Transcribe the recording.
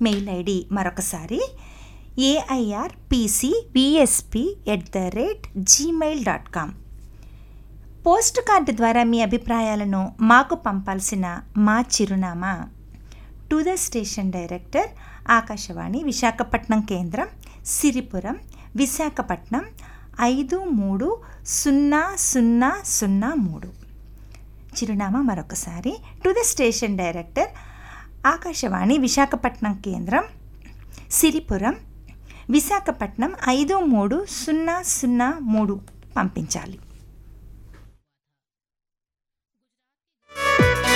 mail ID మరొకసారి AIR PC VSP at the rate Gmail dot com post card ద్వారా మీ అభిప్రాయాలను మాకు పంపాల్సిన మా చిరునామా to the station director Akashvani Visakhapatnam కేంద్రం సిరిపురం విశాఖపట్నం ఐదు మూడు సున్నా సున్నా సున్నా మూడు చిరునామా మరొకసారి to the station director Akashvani Visakhapatnam కేంద్రం సిరిపురం విశాఖపట్నం ఐదు మూడు సున్నా సున్నా మూడు పంపించాలి